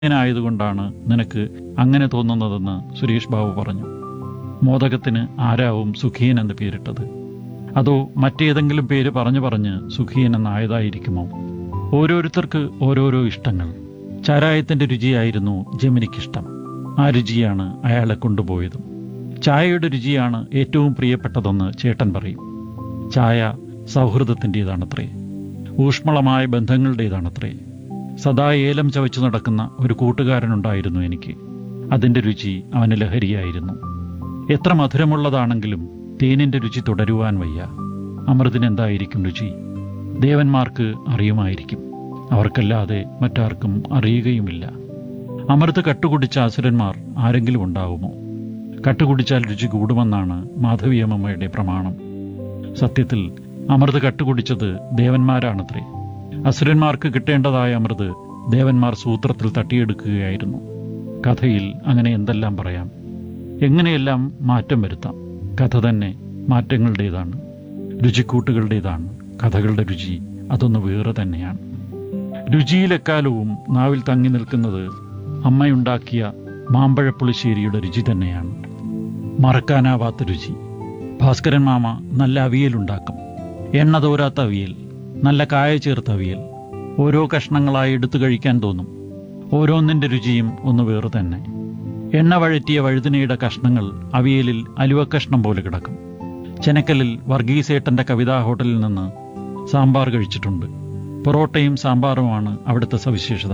ആയതുകൊണ്ടാണ് നിനക്ക് അങ്ങനെ തോന്നുന്നതെന്ന് സുരേഷ് ബാബു പറഞ്ഞു മോദകത്തിന് ആരാവും സുഖീയൻ എന്ന് പേരിട്ടത് അതോ മറ്റേതെങ്കിലും പേര് പറഞ്ഞു പറഞ്ഞ് സുഖീയൻ എന്നായതായിരിക്കുമോ ഓരോരുത്തർക്ക് ഓരോരോ ഇഷ്ടങ്ങൾ ചാരായത്തിന്റെ രുചിയായിരുന്നു ജമിനിക്കിഷ്ടം ആ രുചിയാണ് അയാളെ കൊണ്ടുപോയതും ചായയുടെ രുചിയാണ് ഏറ്റവും പ്രിയപ്പെട്ടതെന്ന് ചേട്ടൻ പറയും ചായ സൗഹൃദത്തിൻ്റെതാണത്രേ ഊഷ്മളമായ ബന്ധങ്ങളുടേതാണത്രേ സദാ ഏലം ചവച്ചു നടക്കുന്ന ഒരു കൂട്ടുകാരനുണ്ടായിരുന്നു എനിക്ക് അതിന്റെ രുചി അവന് ലഹരിയായിരുന്നു എത്ര മധുരമുള്ളതാണെങ്കിലും തേനിന്റെ രുചി തുടരുവാൻ വയ്യ അമൃതിനെന്തായിരിക്കും രുചി ദേവന്മാർക്ക് അറിയുമായിരിക്കും അവർക്കല്ലാതെ മറ്റാർക്കും അറിയുകയുമില്ല അമൃത് കട്ടുകുടിച്ച അസുരന്മാർ ആരെങ്കിലും ഉണ്ടാവുമോ കട്ടുകുടിച്ചാൽ രുചി കൂടുമെന്നാണ് മാധവിയമ്മയുടെ പ്രമാണം സത്യത്തിൽ അമൃത് കട്ടുകുടിച്ചത് ദേവന്മാരാണത്രേ അസുരന്മാർക്ക് കിട്ടേണ്ടതായ അമൃത് ദേവന്മാർ സൂത്രത്തിൽ തട്ടിയെടുക്കുകയായിരുന്നു കഥയിൽ അങ്ങനെ എന്തെല്ലാം പറയാം എങ്ങനെയെല്ലാം മാറ്റം വരുത്താം കഥ തന്നെ മാറ്റങ്ങളുടേതാണ് രുചിക്കൂട്ടുകളുടേതാണ് കഥകളുടെ രുചി അതൊന്ന് വേറെ തന്നെയാണ് രുചിയിലെക്കാലവും നാവിൽ തങ്ങി നിൽക്കുന്നത് അമ്മയുണ്ടാക്കിയ മാമ്പഴപ്പുളിശ്ശേരിയുടെ രുചി തന്നെയാണ് മറക്കാനാവാത്ത രുചി ഭാസ്കരൻ മാമ നല്ല അവിയലുണ്ടാക്കും എണ്ണ തോരാത്ത അവിയൽ നല്ല കായ ചേർത്ത അവിയൽ ഓരോ കഷ്ണങ്ങളായി എടുത്തു കഴിക്കാൻ തോന്നും ഓരോന്നിൻ്റെ രുചിയും ഒന്ന് വേറെ തന്നെ എണ്ണ വഴറ്റിയ വഴുതിനയുടെ കഷ്ണങ്ങൾ അവിയലിൽ അലുവക്കഷ്ണം പോലെ കിടക്കും ചെനക്കലിൽ വർഗീസേട്ടന്റെ കവിതാ ഹോട്ടലിൽ നിന്ന് സാമ്പാർ കഴിച്ചിട്ടുണ്ട് പൊറോട്ടയും സാമ്പാറുമാണ് അവിടുത്തെ സവിശേഷത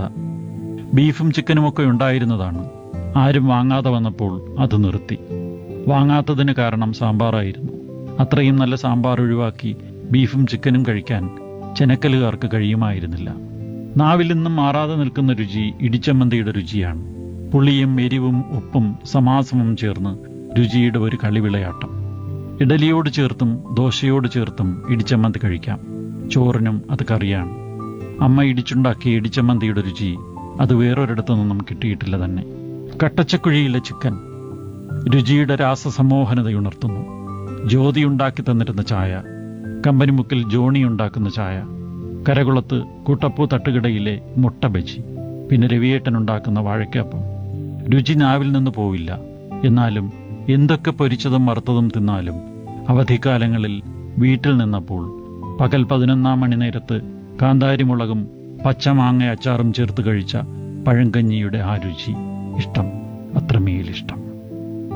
ബീഫും ചിക്കനുമൊക്കെ ഉണ്ടായിരുന്നതാണ് ആരും വാങ്ങാതെ വന്നപ്പോൾ അത് നിർത്തി വാങ്ങാത്തതിന് കാരണം സാമ്പാറായിരുന്നു അത്രയും നല്ല സാമ്പാർ ഒഴിവാക്കി ബീഫും ചിക്കനും കഴിക്കാൻ ചെനക്കലുകാർക്ക് കഴിയുമായിരുന്നില്ല നാവിൽ നിന്നും മാറാതെ നിൽക്കുന്ന രുചി ഇടിച്ചമ്മന്തിയുടെ രുചിയാണ് പുളിയും എരിവും ഉപ്പും സമാസമം ചേർന്ന് രുചിയുടെ ഒരു കളിവിളയാട്ടം ഇഡലിയോട് ചേർത്തും ദോശയോട് ചേർത്തും ഇടിച്ചമ്മന്തി കഴിക്കാം ചോറിനും അത് കറിയാണ് അമ്മ ഇടിച്ചുണ്ടാക്കിയ ഇടിച്ചമ്മന്തിയുടെ രുചി അത് വേറൊരിടത്തു നിന്നും കിട്ടിയിട്ടില്ല തന്നെ കട്ടച്ചക്കുഴിയിലെ ചിക്കൻ രുചിയുടെ രാസസമ്മോഹനതയുണർത്തുന്നു ജ്യോതി ഉണ്ടാക്കി തന്നിരുന്ന ചായ കമ്പനിമുക്കിൽ ജോണി ഉണ്ടാക്കുന്ന ചായ കരകുളത്ത് കൂട്ടപ്പൂ തട്ടുകടയിലെ മുട്ട ബജി പിന്നെ രവിയേട്ടൻ ഉണ്ടാക്കുന്ന വാഴയ്ക്കപ്പം രുചി നാവിൽ നിന്ന് പോവില്ല എന്നാലും എന്തൊക്കെ പൊരിച്ചതും വറുത്തതും തിന്നാലും അവധിക്കാലങ്ങളിൽ വീട്ടിൽ നിന്നപ്പോൾ പകൽ പതിനൊന്നാം മണി നേരത്ത് കാന്താരിമുളകും പച്ചമാങ്ങ അച്ചാറും ചേർത്ത് കഴിച്ച പഴങ്കഞ്ഞിയുടെ ആ രുചി ഇഷ്ടം അത്രമേലിഷ്ടം